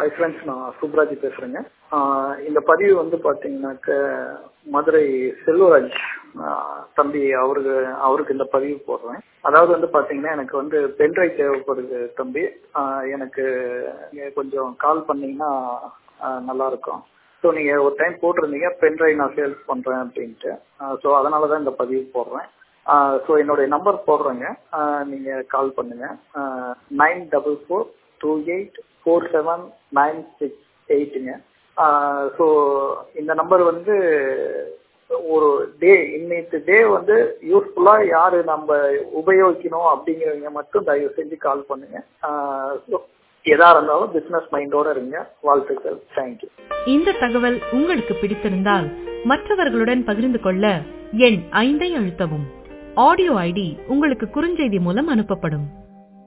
hi friends நான் சுப்ராஜ் பேசுறேங்க ஆஹ் இந்த பதிவு வந்து பாத்தீங்கன்னாக்க மதுரை செல்வராஜ் ஆஹ் தம்பி அவருக்கு அவருக்கு இந்த பதிவு போடுறேன் அதாவது வந்து பாத்தீங்கன்னா எனக்கு வந்து பென்ட்ரைவ் தேவைப்படுது தம்பி ஆஹ் எனக்கு நீங்க கொஞ்சம் கால் பண்ணீங்கன்னா ஆஹ் நல்லா இருக்கும் ஸோ நீங்க ஒரு டைம் போட்டிருந்தீங்க பென்ட்ரைவ் நான் சேல்ஸ் பண்றேன் அப்படின்ட்டு ஸோ அதனால தான் இந்த பதிவு போடுறேன் ஸோ என்னுடைய நம்பர் போடுறேங்க ஆஹ் நீங்க கால் பண்ணுங்க nine double four two eight four seven nine six எயிட்டுங்க ஸோ இந்த நம்பர் வந்து ஒரு டே இன்னைக்கு டே வந்து யூஸ்ஃபுல்லா யாரு நம்ம உபயோகிக்கணும் அப்படிங்கிறவங்க மட்டும் தயவு செஞ்சு கால் பண்ணுங்க ஸோ எதா இருந்தாலும் பிசினஸ் மைண்டோட இருங்க வாழ்த்துக்கள் தேங்க்யூ இந்த தகவல் உங்களுக்கு பிடித்திருந்தால் மற்றவர்களுடன் பகிர்ந்து கொள்ள எண் ஐந்தை அழுத்தவும் ஆடியோ ஐடி உங்களுக்கு குறுஞ்செய்தி மூலம் அனுப்பப்படும்